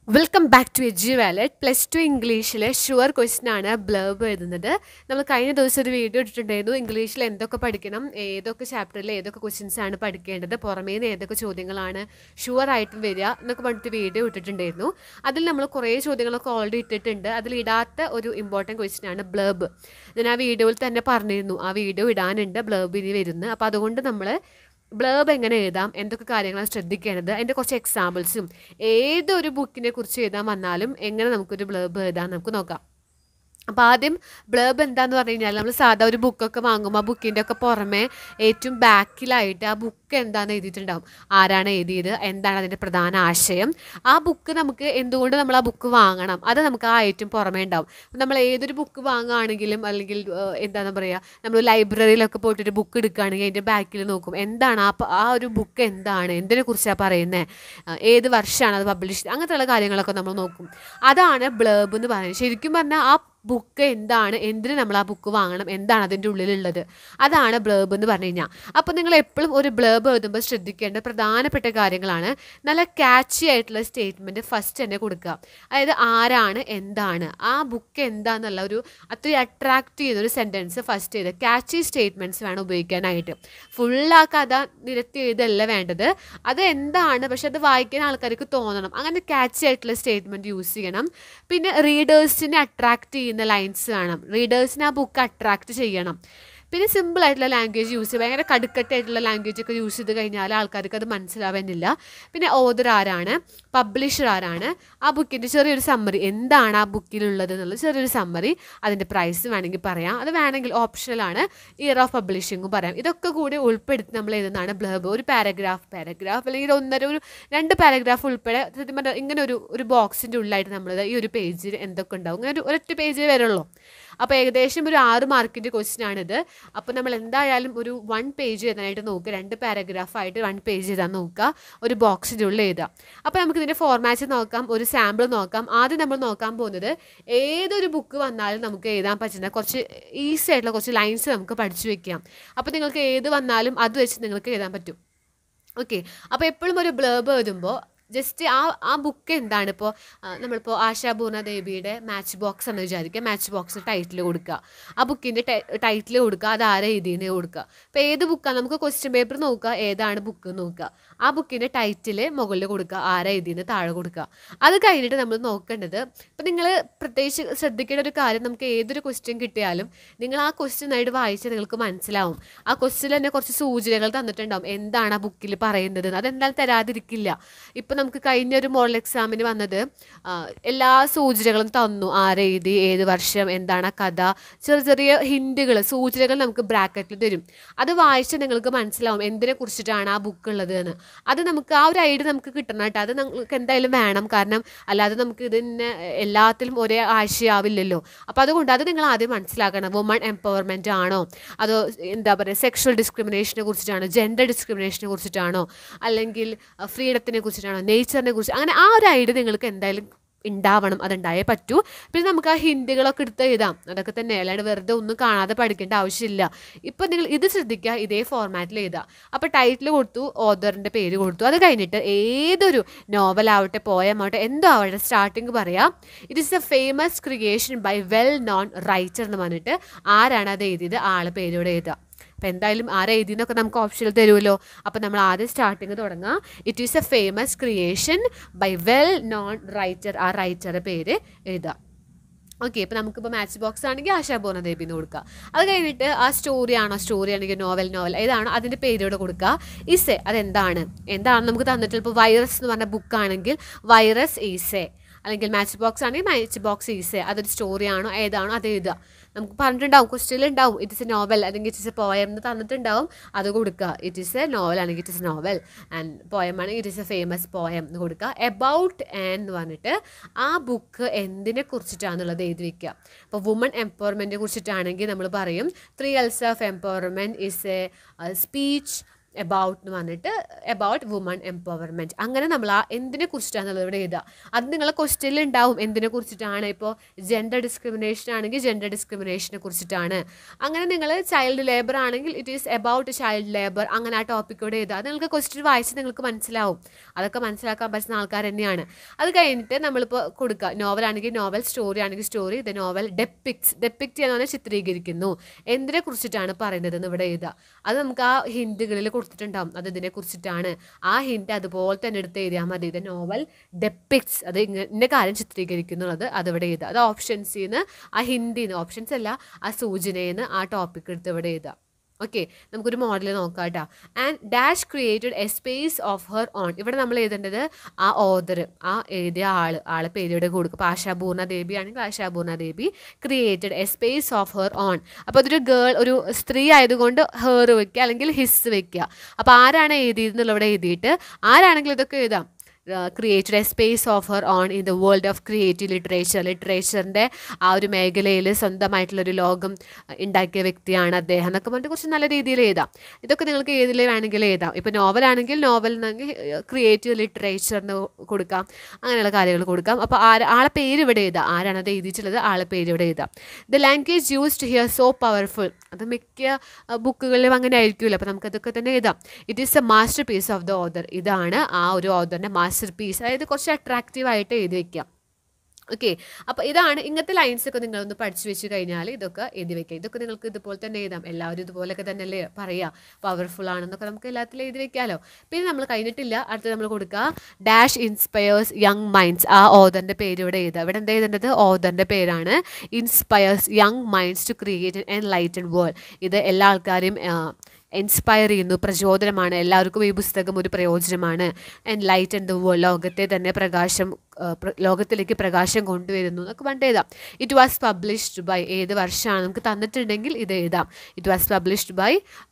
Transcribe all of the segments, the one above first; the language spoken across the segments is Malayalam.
Welcome back to edge wallet plus two ഇംഗ്ലീഷിലെ ഷുവർ ക്വസ്റ്റ്യൻ ആണ് ബ്ലർബ് എഴുതുന്നത് നമ്മൾ കഴിഞ്ഞ ദിവസം ഒരു വീഡിയോ ഇട്ടിട്ടുണ്ടായിരുന്നു ഇംഗ്ലീഷിൽ എന്തൊക്കെ പഠിക്കണം ഏതൊക്കെ ചാപ്റ്ററിൽ ഏതൊക്കെ ക്വസ്റ്റ്യൻസ് ആണ് പഠിക്കേണ്ടത് പുറമേ നിന്ന് ഏതൊക്കെ ചോദ്യങ്ങളാണ് ഷുവർ ആയിട്ടും വരിക എന്നൊക്കെ പറഞ്ഞിട്ട് വീഡിയോ ഇട്ടിട്ടുണ്ടായിരുന്നു അതിൽ നമ്മൾ കുറേ ചോദ്യങ്ങളൊക്കെ ഓൾറെഡി ഇട്ടിട്ടുണ്ട് അതിൽ ഇടാത്ത ഒരു ഇമ്പോർട്ടൻറ്റ് ക്വസ്റ്റ്യൻ ആണ് ബ്ലർബ് ഞാൻ ആ വീഡിയോയിൽ തന്നെ പറഞ്ഞിരുന്നു ആ വീഡിയോ ഇടാനുണ്ട് ബ്ലർബ് ഇനി വരുന്നത് അപ്പോൾ അതുകൊണ്ട് നമ്മൾ ബ്ലേബ് എങ്ങനെ എഴുതാം എന്തൊക്കെ കാര്യങ്ങളാണ് ശ്രദ്ധിക്കേണ്ടത് അതിൻ്റെ കുറച്ച് എക്സാമ്പിൾസും ഏതൊരു ബുക്കിനെ കുറിച്ച് എഴുതാൻ വന്നാലും എങ്ങനെ നമുക്കൊരു ബ്ലേബ് എഴുതാം നമുക്ക് നോക്കാം അപ്പോൾ ആദ്യം ബ്ലേബ് എന്താന്ന് പറഞ്ഞു കഴിഞ്ഞാൽ നമ്മൾ സാധാ ഒരു ബുക്കൊക്കെ വാങ്ങുമ്പോൾ ആ ബുക്കിൻ്റെ ഒക്കെ പുറമെ ഏറ്റവും ബാക്കിലായിട്ട് ആ ബുക്ക് എന്താണെന്ന് എഴുതിയിട്ടുണ്ടാവും ആരാണ് എഴുതിയത് എന്താണ് അതിൻ്റെ പ്രധാന ആശയം ആ ബുക്ക് നമുക്ക് എന്തുകൊണ്ട് നമ്മൾ ആ ബുക്ക് വാങ്ങണം അത് നമുക്ക് ആ ഏറ്റവും പുറമേ ഉണ്ടാവും നമ്മൾ ഏതൊരു ബുക്ക് വാങ്ങുകയാണെങ്കിലും അല്ലെങ്കിൽ ഏഹ്, എന്താണെന്ന് പറയുക നമ്മൾ ലൈബ്രറിയിലൊക്കെ പോയിട്ട് ഒരു ബുക്ക് എടുക്കുകയാണെങ്കിൽ അതിൻ്റെ ബാക്കിൽ നോക്കും എന്താണ് ആ പ- ആ ഒരു ബുക്ക് എന്താണ് എന്തിനെ കുറിച്ചാണ് പറയുന്നത് ഏത് വർഷമാണ് അത് പബ്ലിഷ് അങ്ങനത്തെയുള്ള കാര്യങ്ങളൊക്കെ നമ്മൾ നോക്കും അതാണ് ബ്ലേബ് എന്ന് പറയുന്നത് ശരിക്കും പറഞ്ഞാൽ ആ ബുക്ക് എന്താണ് എന്തിന് നമ്മൾ ആ ബുക്ക് വാങ്ങണം എന്താണ് അതിൻ്റെ ഉള്ളിലുള്ളത് അതാണ് ബ്ലേബ് എന്ന് പറഞ്ഞു കഴിഞ്ഞാൽ അപ്പോൾ നിങ്ങൾ എപ്പോഴും ഒരു ബ്ലേബ് എഴുതുമ്പോൾ ശ്രദ്ധിക്കേണ്ട പ്രധാനപ്പെട്ട കാര്യങ്ങളാണ് നല്ല ക്യാച്ചി ആയിട്ടുള്ള സ്റ്റേറ്റ്മെൻറ്റ് ഫസ്റ്റ് തന്നെ കൊടുക്കുക അതായത് ആരാണ് എന്താണ് ആ ബുക്ക് എന്താന്നുള്ള ഒരു അത്രയും അട്രാക്റ്റ് ചെയ്യുന്ന ഒരു സെൻറ്റൻസ് ഫസ്റ്റ് ചെയ്ത് ക്യാച്ചി സ്റ്റേറ്റ്മെൻറ്റ്സ് വേണം ഉപയോഗിക്കാനായിട്ട് ഫുൾ ആ കഥ നിരത്തി എഴുതല്ല വേണ്ടത് അത് എന്താണ് പക്ഷെ അത് വായിക്കാൻ ആൾക്കാർക്ക് തോന്നണം അങ്ങനെ ക്യാച്ചി ആയിട്ടുള്ള സ്റ്റേറ്റ്മെൻറ്റ് യൂസ് ചെയ്യണം പിന്നെ റീഡേഴ്സിനെ അട്രാക്റ്റ് ചെയ്യുന്ന ലൈൻസ് വേണം റീഡേഴ്സിനെ ആ ബുക്ക് അട്രാക്റ്റ് ചെയ്യണം പിന്നെ സിമ്പിൾ ആയിട്ടുള്ള ലാംഗ്വേജ് യൂസ് ചെയ്യുക ഭയങ്കര കടുക്കട്ടായിട്ടുള്ള ലാംഗ്വേജ് ഒക്കെ യൂസ് ചെയ്ത് കഴിഞ്ഞാൽ ആൾക്കാർക്ക് അത് മനസ്സിലാവുന്നില്ല പിന്നെ ഓതർ ആരാണ് പബ്ലിഷർ ആരാണ് ആ ബുക്കിൻ്റെ ചെറിയൊരു സമ്മറി എന്താണ് ആ ബുക്കിലുള്ളത് എന്നുള്ളത് ചെറിയൊരു സമ്മറി അതിൻ്റെ പ്രൈസ് വേണമെങ്കിൽ പറയാം അത് വേണമെങ്കിൽ ഓപ്ഷണലാണ് ഇയർ ഓഫ് പബ്ലിഷിങ്ങും പറയാം ഇതൊക്കെ കൂടി ഉൾപ്പെടുത്തി നമ്മൾ എഴുതുന്നതാണ് ബ്ലബ് ഒരു പാരഗ്രാഫ് പാരഗ്രാഫ് അല്ലെങ്കിൽ ഒന്നര ഒരു രണ്ട് പാരഗ്രാഫ് ഉൾപ്പെടെ സത്യം പറഞ്ഞാൽ ഇങ്ങനെ ഒരു ഒരു ബോക്സിൻ്റെ ഉള്ളിലായിട്ട് നമ്മൾ ഈ ഒരു പേജിൽ എന്തൊക്കെ ഉണ്ടാവും ഇങ്ങനെ ഒരു ഒരൊറ്റ പേജിൽ വരുള്ളൂ അപ്പോൾ ഏകദേശം ഒരു ആറ് മാർക്കിൻ്റെ ക്വസ്റ്റ്യൻ ആണിത് അപ്പോൾ നമ്മൾ എന്തായാലും ഒരു വൺ പേജ് എഴുതാനായിട്ട് നോക്കുക രണ്ട് പാരഗ്രാഫ് ആയിട്ട് വൺ പേജ് എഴുതാൻ നോക്കുക ഒരു ബോക്സിൻ്റെ ഉള്ളിൽ എഴുതാം അപ്പോൾ നമുക്ക് ഇതിൻ്റെ ഫോർമാറ്റ് നോക്കാം ഒരു സാമ്പിൾ നോക്കാം ആദ്യം നമ്മൾ നോക്കാൻ പോകുന്നത് ഏതൊരു ബുക്ക് വന്നാലും നമുക്ക് എഴുതാൻ പറ്റുന്ന കുറച്ച് ഈസി ആയിട്ടുള്ള കുറച്ച് ലൈൻസ് നമുക്ക് പഠിച്ചു വെക്കാം അപ്പോൾ നിങ്ങൾക്ക് ഏത് വന്നാലും അത് വെച്ച് നിങ്ങൾക്ക് എഴുതാൻ പറ്റും ഓക്കെ അപ്പോൾ എപ്പോഴും ഒരു ബ്ലേബ് എഴുതുമ്പോൾ ജസ്റ്റ് ആ ആ ബുക്ക് എന്താണ് ഇപ്പോൾ നമ്മളിപ്പോൾ ആശാപൂർണ ദേവിയുടെ മാച്ച് ബോക്സ് എന്ന് വിചാരിക്കുക മാച്ച് ബോക്സ് ടൈറ്റിൽ കൊടുക്കുക ആ ബുക്കിൻ്റെ ടൈറ്റിൽ കൊടുക്കുക അത് ആരെ എഴുതിയെന്ന് കൊടുക്കുക അപ്പോൾ ഏത് ബുക്കാണ് നമുക്ക് ക്വസ്റ്റ്യൻ പേപ്പർ നോക്കുക ഏതാണ് ബുക്ക് നോക്കുക ആ ബുക്കിൻ്റെ ടൈറ്റിൽ മുകളിൽ കൊടുക്കുക ആരെ എഴുതിയെന്ന് താഴെ കൊടുക്കുക അത് കഴിഞ്ഞിട്ട് നമ്മൾ നോക്കേണ്ടത് ഇപ്പം നിങ്ങൾ പ്രത്യേകിച്ച് ശ്രദ്ധിക്കേണ്ട ഒരു കാര്യം നമുക്ക് ഏതൊരു ക്വസ്റ്റ്യൻ കിട്ടിയാലും നിങ്ങൾ ആ ക്വസ്റ്റ്യൻ ആയിട്ട് വായിച്ചാൽ നിങ്ങൾക്ക് മനസ്സിലാവും ആ ക്വസ്റ്റ്യൻ തന്നെ കുറച്ച് സൂചനകൾ തന്നിട്ടുണ്ടാവും എന്താണ് ആ ബുക്കിൽ പറയുന്നത് അതെന്തായാലും തരാതിരിക്കില്ല ഇപ്പം നമുക്ക് കഴിഞ്ഞ ഒരു മോഡൽ എക്സാമിന് വന്നത് ആ, എല്ലാ സൂചനകളും തന്നു ആരെഴുതി ഏത് വർഷം എന്താണ് ആ കഥ ചെറിയ ചെറിയ ഹിൻറ്റുകൾ സൂചനകൾ നമുക്ക് ബ്രാക്കറ്റിൽ തരും അത് വായിച്ചാൽ നിങ്ങൾക്ക് മനസ്സിലാവും എന്തിനെ കുറിച്ചിട്ടാണ് ആ ബുക്ക് ഉള്ളത് എന്ന് അത് നമുക്ക് ആ ഒരു ഐഡിയ നമുക്ക് കിട്ടണം കേട്ടോ അത് നമുക്ക് എന്തായാലും വേണം കാരണം അല്ലാതെ നമുക്ക് ഇതിന് എല്ലാത്തിലും ഒരേ ആശയാവില്ലല്ലോ അപ്പോൾ അതുകൊണ്ട് അത് നിങ്ങൾ ആദ്യം മനസ്സിലാക്കണം വുമൺ എംപവർമെൻറ്റ് ആണോ അതോ എന്താ പറയുക സെക്ഷൽ ഡിസ്ക്രിമിനേഷനെ കുറിച്ചിട്ടാണോ ജെൻഡർ ഡിസ്ക്രിമിനേഷനെ കുറിച്ചിട്ടാണോ അല്ലെങ്കിൽ ഫ്രീഡത്തിനെ കുറിച്ചിട്ടാണോ നേച്ചറിനെ കുറിച്ച് അങ്ങനെ ആ ഒരു ഐഡിയ നിങ്ങൾക്ക് എന്തായാലും ഉണ്ടാവണം അതുണ്ടായേ പറ്റൂ പിന്നെ നമുക്ക് ആ ഹിന്ദികളൊക്കെ എടുത്ത് എഴുതാം അതൊക്കെ തന്നെ അല്ലാണ്ട് വെറുതെ ഒന്നും കാണാതെ പഠിക്കേണ്ട ആവശ്യമില്ല ഇപ്പം നിങ്ങൾ ഇത് ശ്രദ്ധിക്കുക ഇതേ ഫോർമാറ്റിൽ എഴുതാം അപ്പോൾ ടൈറ്റിൽ കൊടുത്തു ഓതറിൻ്റെ പേര് കൊടുത്തു അത് കഴിഞ്ഞിട്ട് ഏതൊരു നോവലാവട്ടെ പോയമാവട്ടെ എന്തോ ആവട്ടെ സ്റ്റാർട്ടിങ് പറയാം it is a famous creation by well known writer എന്ന് പറഞ്ഞിട്ട് ആരാണ് അത് എഴുതിയത് ആളെ പേരോടെ എഴുതുക അപ്പോൾ എന്തായാലും ആരാ എഴുതിയെന്നൊക്കെ നമുക്ക് ഓപ്ഷനിൽ തരുമല്ലോ അപ്പോൾ നമ്മൾ ആദ്യം സ്റ്റാർട്ടിങ് തുടങ്ങാം it is a famous creation by well known writer ആ റൈറ്ററുടെ പേര് എഴുതുക ഓക്കെ ഇപ്പോൾ നമുക്കിപ്പോൾ മാച്ച് ബോക്സ് ആണെങ്കിൽ ആശാപൂർണ്ണ ദേബിന്ന് കൊടുക്കുക അത് കഴിഞ്ഞിട്ട് ആ സ്റ്റോറി ആണോ സ്റ്റോറി ആണെങ്കിൽ നോവൽ നോവൽ ഏതാണോ അതിൻ്റെ പേരോട് കൊടുക്കുക ഇസെ അതെന്താണ് എന്താണ് നമുക്ക് തന്നിട്ട് ഇപ്പോൾ വൈറസ് എന്ന് പറഞ്ഞ ബുക്കാണെങ്കിൽ വൈറസ് ഈസെ അല്ലെങ്കിൽ മാച്ച് ബോക്സ് ആണെങ്കിൽ മാച്ച് ബോക്സ് ഈസെ അതൊരു സ്റ്റോറി ആണോ ഏതാണോ അത് എഴുതുക നമുക്ക് പറഞ്ഞിട്ടുണ്ടാവും ക്വസ്റ്റ്യനിൽ ഉണ്ടാവും ഇറ്റ് ഇസ് എ നോവൽ അല്ലെങ്കിൽ ഇറ്റ് ഇസ് എ പോയം എന്ന് തന്നിട്ടുണ്ടാവും അത് കൊടുക്കുക ഇറ്റ് ഇസ് എ നോവൽ അല്ലെങ്കിൽ it is a novel and poem ആണെങ്കിൽ it is a famous poem എന്ന് കൊടുക്കുക എബൌട്ട് എന്ന് പറഞ്ഞിട്ട് ആ ബുക്ക് എന്തിനെ കുറിച്ചിട്ടാണെന്നുള്ളത് എഴുതി വെക്കുക അപ്പോൾ വുമൺ എംപവർമെൻറ്റിനെ കുറിച്ചിട്ടാണെങ്കിൽ നമ്മൾ പറയും three Ls of empowerment is a speech about എന്ന് പറഞ്ഞിട്ട് എബൌട്ട് വുമൺ എംപവർമെൻറ്റ് അങ്ങനെ നമ്മൾ ആ എന്തിനെ കുറിച്ചിട്ടാണെന്നുള്ളത് ഇവിടെ എഴുതുക അത് നിങ്ങളെ ക്വസ്റ്റ്യനിൽ ഉണ്ടാവും എന്തിനെ കുറിച്ചിട്ടാണ് ഇപ്പോൾ ജെൻഡർ ഡിസ്ക്രിമിനേഷൻ ആണെങ്കിൽ ജെൻഡർ ഡിസ്ക്രിമിനേഷനെ കുറിച്ചിട്ടാണ് അങ്ങനെ നിങ്ങൾ ചൈൽഡ് ലേബർ ആണെങ്കിൽ it is about child labour അങ്ങനെ ആ ടോപ്പിക്കോട് എഴുതുക അത് നിങ്ങൾക്ക് ക്വസ്റ്റ്യൻ വായിച്ച് നിങ്ങൾക്ക് മനസ്സിലാവും അതൊക്കെ മനസ്സിലാക്കാൻ പറ്റുന്ന ആൾക്കാർ തന്നെയാണ് അത് കഴിഞ്ഞിട്ട് നമ്മളിപ്പോൾ കൊടുക്കുക നോവൽ ആണെങ്കിൽ നോവൽ സ്റ്റോറി ആണെങ്കിൽ സ്റ്റോറി ഇത് നോവൽ ഡെപ്പിക്സ് ഡെപ്പിക്റ്റ് ചെയ്യാന്ന് പറഞ്ഞാൽ ചിത്രീകരിക്കുന്നു എന്തിനെ കുറിച്ചിട്ടാണ് പറയുന്നത് എന്ന് ഇവിടെ എഴുതുക അത് നമുക്ക് ആ ഹിൻറ്റുകളിൽ കൊടുത്തിട്ടുണ്ടാവും അത് ഇതിനെ കുറിച്ചിട്ടാണ് ആ ഹിൻറ്റ് അതുപോലെ തന്നെ എടുത്ത് എഴുതിയാൽ മതി ഇത് നോവൽ ഡെപ്പിക്സ് അത് ഇങ്ങ ഇന്ന കാര്യം ചിത്രീകരിക്കുന്നുള്ളത് അതിവിടെ എഴുതുക അത് ഓപ്ഷൻസിൽ നിന്ന് ആ ഹിന്ദിന്ന് ഓപ്ഷൻസ് അല്ല ആ സൂചനയിൽ നിന്ന് ആ ടോപ്പിക് എടുത്ത് ഇവിടെ എഴുതുക ഓക്കെ നമുക്കൊരു മോഡൽ നോക്കാം കേട്ടോ and dash created a space of her own ഇവിടെ നമ്മൾ എഴുതേണ്ടത് ആ ഓദർ ആ എഴുതിയ ആള് ആളെ പേരിവിടെ കൊടുക്കും അപ്പോൾ ആശാപൂർണ ദേവി ആണെങ്കിൽ Ashapurna Devi created a space of her own അപ്പോൾ അതൊരു ഗേൾ ഒരു സ്ത്രീ ആയതുകൊണ്ട് ഹെർ വെക്കുക അല്ലെങ്കിൽ ഹിസ് വെക്കുക അപ്പോൾ ആരാണ് എഴുതിയതെന്നുള്ള ഇവിടെ എഴുതിയിട്ട് ആരാണെങ്കിലും ഇതൊക്കെ എഴുതാം created a space of her own in the world of creative literature ലിറ്ററേച്ചറിൻ്റെ ആ ഒരു മേഖലയിൽ സ്വന്തമായിട്ടുള്ളൊരു ലോകം ഉണ്ടാക്കിയ വ്യക്തിയാണ് അദ്ദേഹം എന്നൊക്കെ പറഞ്ഞിട്ട് കുറച്ച് നല്ല രീതിയിൽ എഴുതാം ഇതൊക്കെ നിങ്ങൾക്ക് ഏതിൽ വേണമെങ്കിലും എഴുതാം ഇപ്പോൾ നോവലാണെങ്കിൽ നോവൽ എന്നെങ്കിൽ ക്രിയേറ്റീവ് ലിറ്ററേച്ചറിന് കൊടുക്കാം അങ്ങനെയുള്ള കാര്യങ്ങൾ കൊടുക്കാം അപ്പോൾ ആര് ആളെ പേര് ഇവിടെ എഴുതാം ആരാണ് അത് എഴുതിയിട്ടുള്ളത് ആളെ പേര് ഇവിടെ എഴുതാം the language used here so powerful അത് മിക്ക ബുക്കുകളിലും അങ്ങനെ ആയിരിക്കുമല്ലോ അപ്പോൾ നമുക്കതൊക്കെ തന്നെ എഴുതാം it is a masterpiece of the author ഇതാണ് ആ ഒരു ഓദറിൻ്റെ മാസ്റ്റർ പീസ് അതായത് കുറച്ച് അട്രാക്റ്റീവ് ആയിട്ട് എഴുതി വെക്കാം ഓക്കെ അപ്പോൾ ഇതാണ് ഇങ്ങനത്തെ ലൈൻസ് ഒക്കെ നിങ്ങളൊന്ന് പഠിച്ചു വെച്ച് കഴിഞ്ഞാൽ ഇതൊക്കെ എഴുതി വെക്കുക ഇതൊക്കെ നിങ്ങൾക്ക് ഇതുപോലെ തന്നെ എഴുതാം എല്ലാവരും ഇതുപോലെയൊക്കെ തന്നെയല്ലേ പറയുക പവർഫുൾ ആണെന്നൊക്കെ നമുക്ക് എല്ലാത്തിലും എഴുതി വെക്കാമല്ലോ പിന്നെ നമ്മൾ കഴിഞ്ഞിട്ടില്ല അടുത്ത് നമ്മൾ കൊടുക്കുക ഡാഷ് ഇൻസ്പയേഴ്സ് യങ് മൈൻഡ്സ് ആ ഓദറിൻ്റെ പേര് ഇവിടെ എഴുതുക ഇവിടെ എന്താ എഴുതേണ്ടത് ഓദറിൻ്റെ പേരാണ് inspires young minds to create enlighten world ഇത് എല്ലാ ആൾക്കാരെയും ഇൻസ്പയർ ചെയ്യുന്നു പ്രചോദനമാണ് എല്ലാവർക്കും ഈ പുസ്തകം ഒരു പ്രയോജനമാണ് enlighten and the world ലോകത്തെ തന്നെ പ്രകാശം ആ, പ്ര- ലോകത്തിലേക്ക് പ്രകാശം കൊണ്ടുവരുന്നു എന്നൊക്കെ പണ്ട് എഴുതാം ഇറ്റ് വാസ് പബ്ലിഷ്ഡ് ബൈ ഏത് വർഷമാണ് നമുക്ക് തന്നിട്ടുണ്ടെങ്കിൽ ഇത് എഴുതാം ഇറ്റ് വാസ് പബ്ലിഷ്ഡ് ബൈ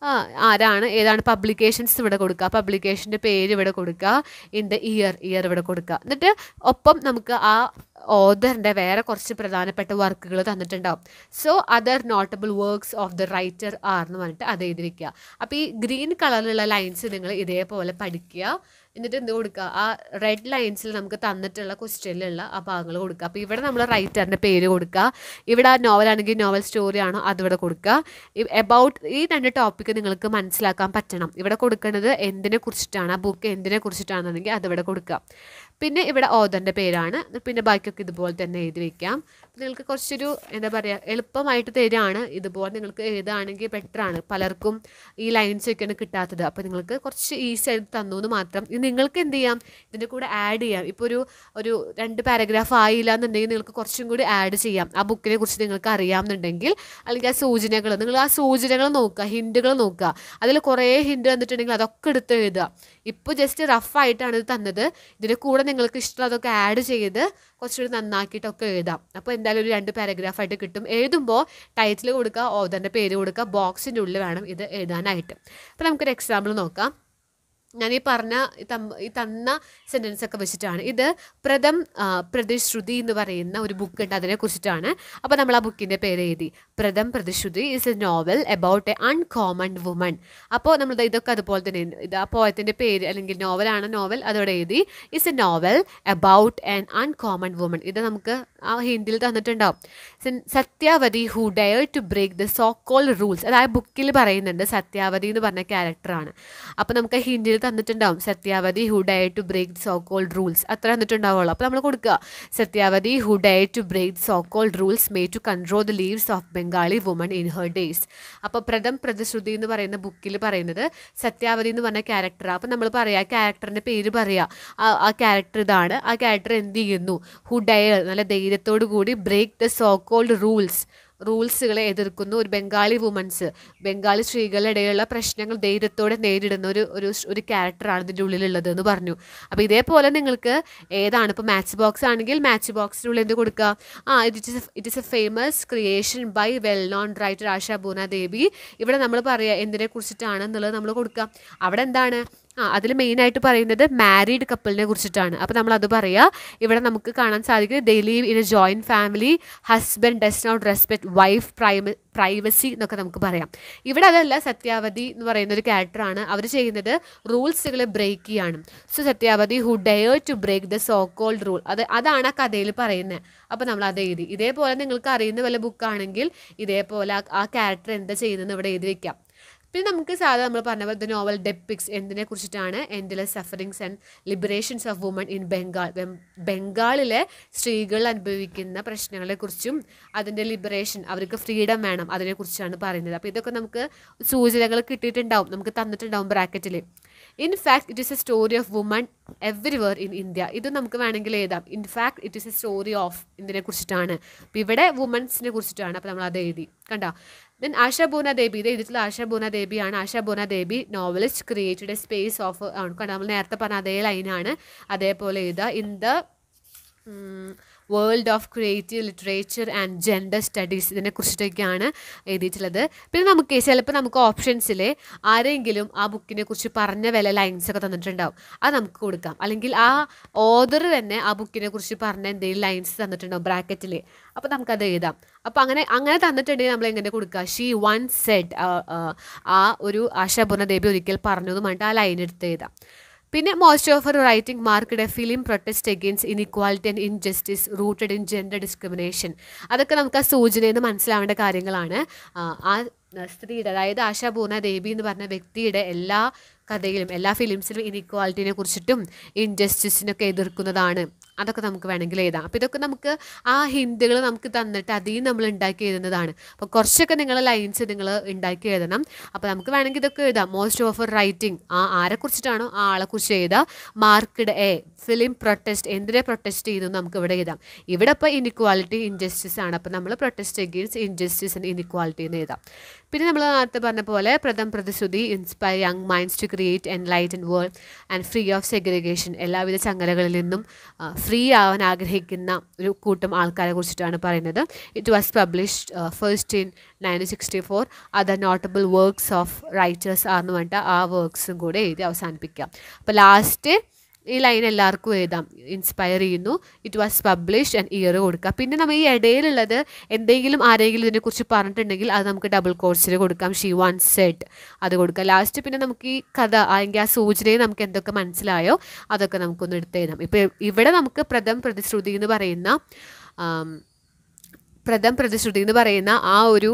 ആരാണ് ഏതാണ് പബ്ലിക്കേഷൻസ് ഇവിടെ കൊടുക്കുക പബ്ലിക്കേഷൻ്റെ പേര് ഇവിടെ കൊടുക്കുക ഇൻ ദ ഇയർ ഇയർ ഇവിടെ കൊടുക്കുക എന്നിട്ട് ഒപ്പം നമുക്ക് ആ ഓദറിൻ്റെ വേറെ കുറച്ച് പ്രധാനപ്പെട്ട വർക്കുകൾ തന്നിട്ടുണ്ടാവും so other notable works of the writer are എന്ന് പറഞ്ഞിട്ട് അത് എഴുതി വെക്കുക അപ്പോൾ ഈ ഗ്രീൻ കളറിലുള്ള ലൈൻസ് നിങ്ങൾ ഇതേപോലെ പഠിക്കുക എന്നിട്ട് എന്ത് കൊടുക്കുക ആ റെഡ് ലൈൻസിൽ നമുക്ക് തന്നിട്ടുള്ള ക്വസ്റ്റ്യനിലുള്ള ആ ഭാഗങ്ങൾ കൊടുക്കുക അപ്പോൾ ഇവിടെ നമ്മൾ റൈറ്ററിൻ്റെ പേര് കൊടുക്കുക ഇവിടെ ആ നോവലാണെങ്കിൽ നോവൽ സ്റ്റോറി ആണോ അതിവിടെ കൊടുക്കുക എബൌട്ട് ഈ രണ്ട് ടോപ്പിക്ക് നിങ്ങൾക്ക് മനസ്സിലാക്കാൻ പറ്റണം ഇവിടെ കൊടുക്കുന്നത് എന്തിനെ കുറിച്ചിട്ടാണ് ആ ബുക്ക് എന്തിനെ കുറിച്ചിട്ടാണെന്നുണ്ടെങ്കിൽ അതിവിടെ കൊടുക്കുക പിന്നെ ഇവിടെ ഓദറിൻ്റെ പേരാണ് പിന്നെ ബാക്കിയൊക്കെ ഇതുപോലെ തന്നെ എഴുതി വെക്കാം അപ്പോൾ നിങ്ങൾക്ക് കുറച്ചൊരു എന്താ പറയുക എളുപ്പമായിട്ട് തരികയാണ് ഇതുപോലെ നിങ്ങൾക്ക് എഴുതുകയാണെങ്കിൽ ബെറ്ററാണ് പലർക്കും ഈ ലൈൻസ് ഒക്കെയാണ് കിട്ടാത്തത് അപ്പോൾ നിങ്ങൾക്ക് കുറച്ച് ഈസി ആയിട്ട് തന്നു എന്ന് മാത്രം ഇത് നിങ്ങൾക്ക് എന്ത് ചെയ്യാം ഇതിൻ്റെ കൂടെ ആഡ് ചെയ്യാം ഇപ്പോൾ ഒരു ഒരു രണ്ട് പാരഗ്രാഫ് ആയില്ല എന്നുണ്ടെങ്കിൽ നിങ്ങൾക്ക് കുറച്ചും കൂടി ആഡ് ചെയ്യാം ആ ബുക്കിനെ കുറിച്ച് നിങ്ങൾക്ക് അറിയാമെന്നുണ്ടെങ്കിൽ അല്ലെങ്കിൽ ആ സൂചനകൾ നിങ്ങൾ ആ സൂചനകൾ നോക്കുക ഹിൻറ്റുകൾ നോക്കുക അതിൽ കുറേ ഹിൻറ്റ് വന്നിട്ടുണ്ടെങ്കിൽ അതൊക്കെ എടുത്ത് എഴുതുക ഇപ്പോൾ ജസ്റ്റ് റഫായിട്ടാണ് ഇത് തന്നത് ഇതിൻ്റെ കൂടെ നിങ്ങൾക്ക് ഇഷ്ടമുള്ളതൊക്കെ ആഡ് ചെയ്ത് കുറച്ചുകൂടി നന്നാക്കിയിട്ടൊക്കെ എഴുതാം അപ്പോൾ എന്തായാലും ഒരു രണ്ട് പാരഗ്രാഫായിട്ട് കിട്ടും എഴുതുമ്പോൾ ടൈറ്റിൽ കൊടുക്കുക ഓതറിൻ്റെ പേര് കൊടുക്കുക ബോക്സിൻ്റെ ഉള്ളിൽ വേണം ഇത് എഴുതാനായിട്ട് അപ്പോൾ നമുക്കൊരു എക്സാമ്പിൾ നോക്കാം ഞാൻ ഈ പറഞ്ഞ ഈ തം- ഈ തന്ന സെൻറ്റൻസ് ഒക്കെ വെച്ചിട്ടാണ് ഇത് പ്രഥം ആ, പ്രതിശ്രുതി എന്ന് പറയുന്ന ഒരു ബുക്ക് ഉണ്ട് അതിനെ കുറിച്ചിട്ടാണ് അപ്പോൾ നമ്മൾ ആ ബുക്കിൻ്റെ പേര് എഴുതി Pratham Pratishruti is a novel about a uncommon woman അപ്പോൾ നമ്മൾ ഇതൊക്കെ അതുപോലെ തന്നെ ഉണ്ട്. ഇത് ആ പോയത്തിൻ്റെ പേര് അല്ലെങ്കിൽ നോവലാണ് നോവൽ അതോടെ എഴുതി is a novel about an uncommon woman ഇത് നമുക്ക് ആ ഹിന്ദിയിൽ തന്നിട്ടുണ്ടാവും സിൻ- Satyavati who dare to break the so call rules അതായത് ബുക്കിൽ പറയുന്നുണ്ട് സത്യാവതി എന്ന് പറഞ്ഞ ക്യാരക്ടറാണ് അപ്പോൾ നമുക്ക് ഹിന്ദിയിൽ തന്നിട്ടുണ്ടാവും Satyavati who dare to break so call rules അത്ര തന്നിട്ടുണ്ടാവുള്ളൂ അപ്പോൾ നമ്മൾ കൊടുക്കുക Satyavati who dare to break so call rules may to control the lives of Bengali woman in her days അപ്പോൾ പ്രഥം പ്രതിശ്രുതി എന്ന് പറയുന്ന ബുക്കിൽ പറയുന്നത് സത്യാവതി എന്ന് പറഞ്ഞ ക്യാരക്ടറാണ് അപ്പോൾ നമ്മൾ പറയാം ആ ക്യാരക്ടറിൻ്റെ പേര് പറയാം ആ ആ ക്യാരക്ടർ ഇതാണ് ആ ക്യാരക്ടർ എന്ത് ചെയ്യുന്നു ഹു ഡയർ നല്ല ധൈര്യത്തോടു കൂടി break the so called rules റൂൾസുകളെ എതിർക്കുന്ന ഒരു ബംഗാളി വുമൻസ് ബംഗാളി സ്ത്രീകളുടെ ഇടയിലുള്ള പ്രശ്നങ്ങൾ ധൈര്യത്തോടെ നേരിടുന്ന ഒരു ഒരു സ് ഒരു ക്യാരക്ടറാണ് ഇതിൻ്റെ ഉള്ളിലുള്ളത് എന്ന് പറഞ്ഞു അപ്പോൾ ഇതേപോലെ നിങ്ങൾക്ക് ഏതാണ് ഇപ്പോൾ മാച്ച് ബോക്സ് ആണെങ്കിൽ മാച്ച് ബോക്സിനുള്ളിൽ എന്ത് കൊടുക്കുക ആ it is it is a famous creation by well known writer Asha Purna Devi ഇവിടെ നമ്മൾ പറയുക എന്തിനെ കുറിച്ചിട്ടാണ് എന്നുള്ളത് നമ്മൾ കൊടുക്കുക അവിടെ എന്താണ് ആ അതിൽ മെയിനായിട്ട് പറയുന്നത് മാരീഡ് കപ്പിളിനെ കുറിച്ചിട്ടാണ് അപ്പോൾ നമ്മൾ അത് പറയുക ഇവിടെ നമുക്ക് കാണാൻ സാധിക്കും they live in a joint family husband does not respect wife prima privacy എന്നൊക്കെ നമുക്ക് പറയാം ഇവിടെ അതല്ല സത്യാവതി എന്ന് പറയുന്ന ഒരു ക്യാരക്ടറാണ് അവർ ചെയ്യുന്നത് റൂൾസുകൾ ബ്രേക്ക് ചെയ്യാണ് so Satyavati who dare to break the so called rule അത് അതാണ് ആ കഥയിൽ പറയുന്നത് അപ്പോൾ നമ്മൾ അത് എഴുതി ഇതേപോലെ നിങ്ങൾക്ക് അറിയുന്ന വല്ല ബുക്കാണെങ്കിൽ ഇതേപോലെ ആ- ആ ക്യാരക്ടർ എന്താ ചെയ്യുന്നതെന്ന് ഇവിടെ എഴുതി വെക്കാം പിന്നെ നമുക്ക് സാധാരണ നമ്മൾ പറഞ്ഞ പോലെ ദ നോവൽ ഡെപ്പിക്സ് എന്തിനെ കുറിച്ചിട്ടാണ് endless sufferings and liberations of woman in Bengal ബെം- ബംഗാളിലെ സ്ത്രീകൾ അനുഭവിക്കുന്ന പ്രശ്നങ്ങളെക്കുറിച്ചും അതിൻ്റെ ലിബറേഷൻ അവർക്ക് ഫ്രീഡം വേണം അതിനെക്കുറിച്ചാണ് പറയുന്നത് അപ്പോൾ ഇതൊക്കെ നമുക്ക് സൂചനകൾ കിട്ടിയിട്ടുണ്ടാവും നമുക്ക് തന്നിട്ടുണ്ടാവും ബ്രാക്കറ്റിൽ in fact it is a story of woman everywhere in India ഇത് നമുക്ക് വേണമെങ്കിൽ എഴുതാം in fact it is a story of ഇതിനെ കുറിച്ചിട്ടാണ് അപ്പോൾ ഇവിടെ വുമൻസിനെ കുറിച്ചിട്ടാണ് അപ്പോൾ നമ്മൾ അത് എഴുതി കണ്ടോ ദെൻ ആശ ബോന ദേബി ഇത് എഴുതിയിട്ടുള്ള ആശ ബോന ദേബിയാണ് Asha Purna Debi novelist created a space of കണ്ടോ നമ്മൾ നേരത്തെ പറഞ്ഞ അതേ ലൈനാണ് അതേപോലെ എഴുതുക in the world of creative literature and gender studies ഇതിനെ കുറിച്ചിട്ടൊക്കെയാണ് എഴുതിയിട്ടുള്ളത് പിന്നെ നമുക്ക് ചിലപ്പോൾ നമുക്ക് ഓപ്ഷൻസിൽ ആരെങ്കിലും ആ ബുക്കിനെ കുറിച്ച് പറഞ്ഞ വില ലൈൻസ് ഒക്കെ തന്നിട്ടുണ്ടാവും അത് നമുക്ക് കൊടുക്കാം അല്ലെങ്കിൽ ആ ഓദർ തന്നെ ആ ബുക്കിനെ കുറിച്ച് പറഞ്ഞ എന്തെങ്കിലും ലൈൻസ് തന്നിട്ടുണ്ടാവും ബ്രാക്കറ്റിൽ അപ്പോൾ നമുക്കത് എഴുതാം അപ്പോൾ അങ്ങനെ അങ്ങനെ തന്നിട്ടുണ്ടെങ്കിൽ നമ്മൾ എങ്ങനെ കൊടുക്കുക ഷീ വൺ സെഡ് ആ ഒരു ആശാപൂർണ ദേവി ഒരിക്കൽ പറഞ്ഞു എന്ന് പറഞ്ഞിട്ട് ആ ലൈൻ എടുത്ത് എഴുതാം പിന്നെ most of her writing marked a firm protest against inequality and injustice rooted in gender discrimination അതൊക്കെ നമുക്ക് ആ സൂചനയിൽ നിന്ന് മനസ്സിലാവേണ്ട കാര്യങ്ങളാണ് ആ, ആ സ്ത്രീയുടെ അതായത് ആശാ പൂർണ്ണ ദേവി എന്ന് പറഞ്ഞ വ്യക്തിയുടെ എല്ലാ കഥയിലും എല്ലാ ഫിലിംസിലും ഇൻഇക്വാലിറ്റിനെ കുറിച്ചിട്ടും ഇൻജസ്റ്റിസിനൊക്കെ എതിർക്കുന്നതാണ് അതൊക്കെ നമുക്ക് വേണമെങ്കിൽ എഴുതാം അപ്പോൾ ഇതൊക്കെ നമുക്ക് ആ ഹിന്ദികൾ നമുക്ക് തന്നിട്ട് അതിൽ നിന്ന് നമ്മൾ ഉണ്ടാക്കി എഴുതുന്നതാണ് അപ്പോൾ കുറച്ചൊക്കെ നിങ്ങൾ ലൈൻസ് നിങ്ങൾ ഉണ്ടാക്കി എഴുതണം അപ്പോൾ നമുക്ക് വേണമെങ്കിൽ ഇതൊക്കെ എഴുതാം മോസ്റ്റ് ഓഫ് റൈറ്റിംഗ് ആ ആരെക്കുറിച്ചിട്ടാണോ ആ ആളെക്കുറിച്ച് എഴുതാം മാർക്കഡ് എ ഫിലിം പ്രൊട്ടസ്റ്റ് എന്തിനെ പ്രൊട്ടസ്റ്റ് ചെയ്തു എന്ന് നമുക്ക് ഇവിടെ എഴുതാം ഇവിടെ ഇപ്പോൾ ഇൻഇക്വാലിറ്റി ഇൻജസ്റ്റിസ് ആണ് അപ്പോൾ നമ്മൾ protest against injustice and inequality എന്ന് എഴുതാം പിന്നെ നമ്മൾ നേരത്തെ പറഞ്ഞ പോലെ Pratham Pratishruti inspire young minds to create enlighten world and free of segregation എല്ലാവിധ ചങ്ങലകളിൽ നിന്നും ഫ്രീ ആവാൻ ആഗ്രഹിക്കുന്ന ഒരു കൂട്ടം ആൾക്കാരെ കുറിച്ചിട്ടാണ് പറയുന്നത് it was published first in nineteen sixty four other notable works of writers ആണെന്ന് പറഞ്ഞിട്ട് ആ വർക്ക്സും കൂടെ എഴുതി അവസാനിപ്പിക്കാം അപ്പോൾ ലാസ്റ്റ് ഈ ലൈൻ എല്ലാവർക്കും എഴുതാം ഇൻസ്പയർ ചെയ്യുന്നു it was published and year കൊടുക്കുക പിന്നെ നമ്മൾ ഈ ഇടയിലുള്ളത് എന്തെങ്കിലും ആരെങ്കിലും ഇതിനെക്കുറിച്ച് പറഞ്ഞിട്ടുണ്ടെങ്കിൽ അത് നമുക്ക് ഡബിൾ കോഴ്സിൽ കൊടുക്കാം ഷീ വൺ സെറ്റ് അത് കൊടുക്കാം ലാസ്റ്റ് പിന്നെ നമുക്ക് ഈ കഥ അല്ലെങ്കിൽ ആ സൂചനയിൽ നമുക്ക് എന്തൊക്കെ മനസ്സിലായോ അതൊക്കെ നമുക്കൊന്ന് എടുത്ത് എഴുതാം ഇപ്പോൾ ഇവിടെ നമുക്ക് പ്രഥം പ്രതിശ്രുതി എന്ന് പറയുന്ന ആം, പ്രഥം പ്രതിശ്രുതി എന്ന് പറയുന്ന ആ ഒരു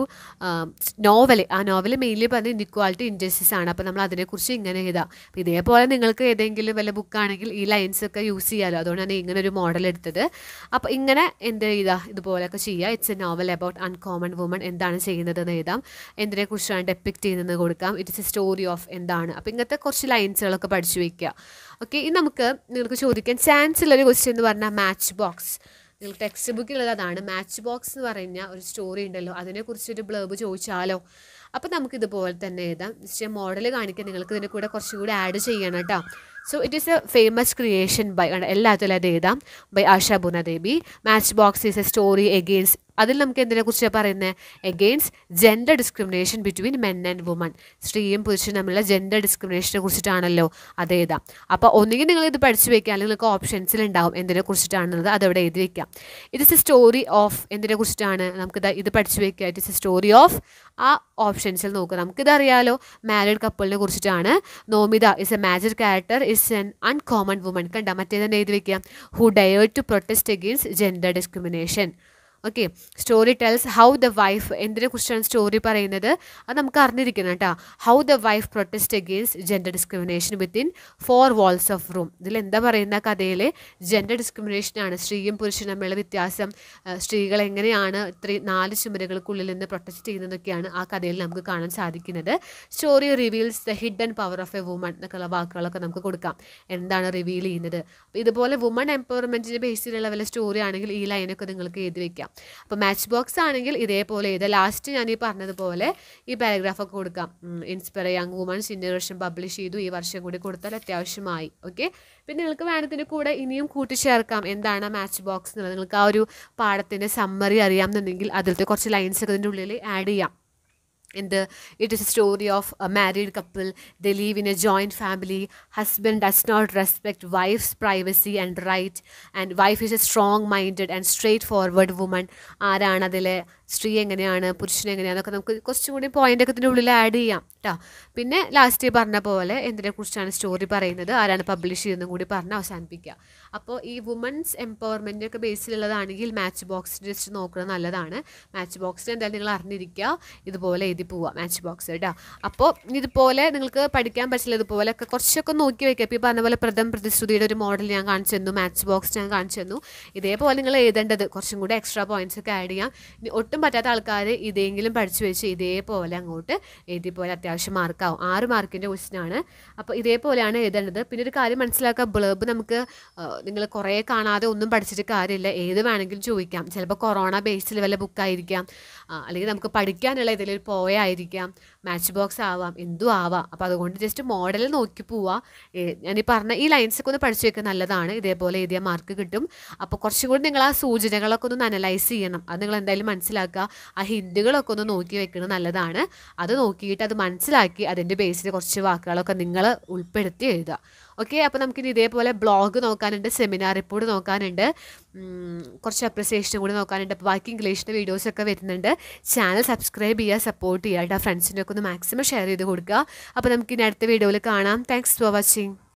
നോവൽ ആ നോവൽ മെയിൻലി പറഞ്ഞ ഇൻഇക്വാലിറ്റി ഇൻജസ്റ്റിസ് ആണ് അപ്പോൾ നമ്മൾ അതിനെക്കുറിച്ച് ഇങ്ങനെ എഴുതാം അപ്പോൾ ഇതേപോലെ നിങ്ങൾക്ക് ഏതെങ്കിലും വല്ല ബുക്കാണെങ്കിൽ ഈ ലൈൻസ് ഒക്കെ യൂസ് ചെയ്യാമല്ലോ അതുകൊണ്ടാണ് ഇങ്ങനെ ഒരു മോഡൽ എടുത്തത് അപ്പോൾ ഇങ്ങനെ എന്ത് എഴുതുക ഇതുപോലെയൊക്കെ ചെയ്യുക it's a novel about uncommon woman എന്താണ് ചെയ്യുന്നതെന്ന് എഴുതാം എന്തിനെക്കുറിച്ചാണ് ഡെപ്പിക്റ്റ് ചെയ്യുന്നത് കൊടുക്കാം ഇറ്റ്സ് എ സ്റ്റോറി ഓഫ് എന്താണ് അപ്പോൾ ഇങ്ങനത്തെ കുറച്ച് ലൈൻസുകളൊക്കെ പഠിച്ചു വയ്ക്കുക ഓക്കെ ഇനി നമുക്ക് നിങ്ങൾക്ക് ചോദിക്കാൻ ചാൻസ് ഉള്ളൊരു ക്വസ്റ്റ്യൻ എന്ന് പറഞ്ഞാൽ മാച്ച് ബോക്സ് നിങ്ങൾ ടെക്സ്റ്റ് ബുക്കിലുള്ളത് അതാണ് മാച്ച് ബോക്സ് എന്ന് പറഞ്ഞ ഒരു സ്റ്റോറി ഉണ്ടല്ലോ അതിനെക്കുറിച്ചൊരു ബ്ലബ് ചോദിച്ചാലോ അപ്പോൾ നമുക്ക് ഇതുപോലെ തന്നെ എഴുതാം ജസ്റ്റ് മോഡൽ കാണിക്കാൻ നിങ്ങൾക്ക് ഇതിൻ്റെ കൂടെ കുറച്ചും കൂടി ആഡ് ചെയ്യണം കേട്ടോ so it is a famous creation by എല്ലാത്തിലും അത് എഴുതാം by Asha Purna Debi match box is a story against അതിൽ നമുക്ക് എന്തിനെ കുറിച്ചാണ് പറയുന്നത് against gender discrimination between men and woman സ്ത്രീയും പുരുഷനും തമ്മിലുള്ള ജെൻഡർ ഡിസ്ക്രിമിനേഷനെ കുറിച്ചിട്ടാണല്ലോ അത് എഴുതാം അപ്പോൾ ഒന്നുകിൽ നിങ്ങൾ ഇത് പഠിച്ചു വെക്കുക അല്ലെങ്കിൽ നിങ്ങൾക്ക് ഓപ്ഷൻസിൽ ഉണ്ടാവും എന്തിനെ കുറിച്ചിട്ടാണെന്നുള്ളത് അതവിടെ എഴുതി വെക്കാം it is a story of എന്തിനെ കുറിച്ചിട്ടാണ് നമുക്ക് ദാ ഇത് പഠിച്ചു വെക്കുക it is a story of ആ ഓപ്ഷൻസിൽ നോക്കുക നമുക്കിത് അറിയാലോ മാരീഡ് കപ്പിളിനെ കുറിച്ചിട്ടാണ് Namita is a magic character is an uncommon woman കണ്ട മറ്റേതന്നെ എഴുതി വെക്കാം who dare to protest against gender discrimination okay story tells how the wife എന്തിനെ കുറിച്ചാണ് സ്റ്റോറി പറയുന്നത് അത് നമുക്ക് അറിഞ്ഞിരിക്കണം കേട്ടോ how the wife protest against gender discrimination within four walls of room ഇതിൽ എന്താ പറയുന്ന കഥയിൽ ജെൻഡർ ഡിസ്ക്രിമിനേഷനാണ് സ്ത്രീയും പുരുഷനും തമ്മിലുള്ള വ്യത്യാസം ആ, സ്ത്രീകൾ എങ്ങനെയാണ് ഇത്രയും നാല് ചുമരുകൾക്കുള്ളിൽ നിന്ന് പ്രൊട്ടസ്റ്റ് ചെയ്യുന്നതൊക്കെയാണ് ആ കഥയിൽ നമുക്ക് കാണാൻ സാധിക്കുന്നത് story reveals the hidden power of a woman എന്നൊക്കെയുള്ള വാക്കുകളൊക്കെ നമുക്ക് കൊടുക്കാം എന്താണ് റിവീൽ ചെയ്യുന്നത് അപ്പോൾ ഇതുപോലെ വുമൺ എംപവർമെൻറ്റിൻ്റെ ബേസിലുള്ള വല്ല സ്റ്റോറി ആണെങ്കിൽ ഈ ലൈനൊക്കെ നിങ്ങൾക്ക് എഴുതി വെക്കാം അപ്പോൾ മാച്ച് ബോക്സ് ആണെങ്കിൽ ഇതേപോലെ എഴുതാം ലാസ്റ്റ് ഞാൻ ഈ പറഞ്ഞതുപോലെ ഈ പാരഗ്രാഫൊക്കെ കൊടുക്കാം ഇൻസ്പയർ യങ് വുമൺസ് ഇന്ന വർഷം പബ്ലിഷ് ചെയ്തു ഈ വർഷം കൂടി കൊടുത്താൽ അത്യാവശ്യമായി ഓക്കെ പിന്നെ നിങ്ങൾക്ക് വേണ്ടതിൻ്റെ കൂടെ ഇനിയും കൂട്ടിച്ചേർക്കാം എന്താണ് മാച്ച് ബോക്സ് എന്നുള്ളത് നിങ്ങൾക്ക് ആ ഒരു പാഠത്തിൻ്റെ സമ്മറി അറിയാമെന്നുണ്ടെങ്കിൽ അതിലത്തെ കുറച്ച് ലൈൻസ് ഒക്കെ ഇതിൻ്റെ ഉള്ളിൽ ആഡ് ചെയ്യാം എന്ത് it is a story of a married couple the live in a joint family husband does not respect wife's privacy and right and wife is a strong minded and straightforward woman ആരാണ് അതിലെ സ്ത്രീ എങ്ങനെയാണ് പുരുഷൻ എങ്ങനെയാണെന്നൊക്കെ നമുക്ക് കുറച്ചും കൂടി പോയിന്റ് ഒക്കെ ഇതിൻ്റെ ഉള്ളിൽ ആഡ് ചെയ്യാം കേട്ടോ പിന്നെ ലാസ്റ്റ് പറഞ്ഞ പോലെ എന്തിനെക്കുറിച്ചാണ് സ്റ്റോറി പറയുന്നത് ആരാണ് പബ്ലിഷ് ചെയ്യുന്നതും കൂടി പറഞ്ഞ് അവസാനിപ്പിക്കുക അപ്പോൾ ഈ വുമൻസ് എംപവർമെൻ്റ് ഒക്കെ ബേസിലുള്ളതാണെങ്കിൽ മാച്ച് ബോക്സ് ജസ്റ്റ് നോക്കുന്നത് നല്ലതാണ് മാച്ച് ബോക്സിൽ എന്തായാലും നിങ്ങൾ അറിഞ്ഞിരിക്കുക ഇതുപോലെ എഴുതി പോവുക മാച്ച് ബോക്സ് കേട്ടോ അപ്പോൾ ഇതുപോലെ നിങ്ങൾക്ക് പഠിക്കാൻ പറ്റില്ല ഇതുപോലെയൊക്കെ കുറച്ചൊക്കെ നോക്കി വെക്കുക ഇപ്പോൾ ഈ പറഞ്ഞ പോലെ പ്രഥം പ്രതിശ്രുതിയുടെ ഒരു മോഡൽ ഞാൻ കാണിച്ചു തന്നു മാച്ച് ബോക്സ് ഞാൻ കാണിച്ചു തന്നു ഇതേപോലെ നിങ്ങൾ എഴുതേണ്ടത് കുറച്ചും കൂടി എക്സ്ട്രാ പോയിന്റ്സ് ഒക്കെ ആഡ് ചെയ്യാം ഇനി ഒട്ടും പറ്റാത്ത ആൾക്കാർ ഇതെങ്കിലും പഠിച്ചു വെച്ച് ഇതേപോലെ അങ്ങോട്ട് എഴുതി പോലെ അത്യാവശ്യം മാർക്കാവും ആറ് മാർക്കിൻ്റെ ക്വസ്റ്റ്യൻ ആണ് അപ്പോൾ ഇതേപോലെയാണ് എഴുതേണ്ടത് പിന്നെ ഒരു കാര്യം മനസ്സിലാക്കുക ബ്ലബ് നമുക്ക് നിങ്ങൾ കുറേ കാണാതെ ഒന്നും പഠിച്ചിട്ട് കാര്യമില്ല ഏത് വേണമെങ്കിലും ചോദിക്കാം ചിലപ്പോൾ കൊറോണ ബേസിൽ വല്ല ബുക്കായിരിക്കാം അല്ലെങ്കിൽ നമുക്ക് പഠിക്കാനുള്ള ഇതിലൊരു പോയായിരിക്കാം മാച്ച് ബോക്സ് ആവാം എന്തും ആവാം അപ്പോൾ അതുകൊണ്ട് ജസ്റ്റ് മോഡൽ നോക്കി പോവുക ഞാൻ ഈ പറഞ്ഞ ഈ ലൈൻസ് ഒക്കെ ഒന്ന് പഠിച്ചു വെക്കുക നല്ലതാണ് ഇതേപോലെ എഴുതിയ മാർക്ക് കിട്ടും അപ്പോൾ കുറച്ചും കൂടി നിങ്ങൾ ആ സൂചനകളൊക്കെ ഒന്ന് അനലൈസ് ചെയ്യണം അത് നിങ്ങൾ എന്തായാലും മനസ്സിലാക്കുക ആ ഹിൻഡുകളൊക്കെ ഒന്ന് നോക്കി വെക്കുന്നത് നല്ലതാണ് അത് നോക്കിയിട്ട് അത് മനസ്സിലാക്കി അതിൻ്റെ ബേസിൽ കുറച്ച് വാക്കുകളൊക്കെ നിങ്ങൾ ഉൾപ്പെടുത്തി എഴുതുക ഓക്കെ അപ്പോൾ നമുക്കിനി ഇതേപോലെ ബ്ലോഗ് നോക്കാനുണ്ട് സെമിനാർ റിപ്പോർട്ട് നോക്കാനുണ്ട് കുറച്ച് അപ്രിസിയേഷനും കൂടി നോക്കാനുണ്ട് അപ്പോൾ ബാക്കി ഇംഗ്ലീഷിൻ്റെ വീഡിയോസൊക്കെ വരുന്നുണ്ട് ചാനൽ സബ്സ്ക്രൈബ് ചെയ്യുക സപ്പോർട്ട് ചെയ്യുക കേട്ടോ ഫ്രണ്ട്സിനൊക്കെ ഒന്ന് മാക്സിമം ഷെയർ ചെയ്ത് കൊടുക്കുക അപ്പോൾ നമുക്കിനി അടുത്ത വീഡിയോയിൽ കാണാം താങ്ക്സ് ഫോർ വാച്ചിങ്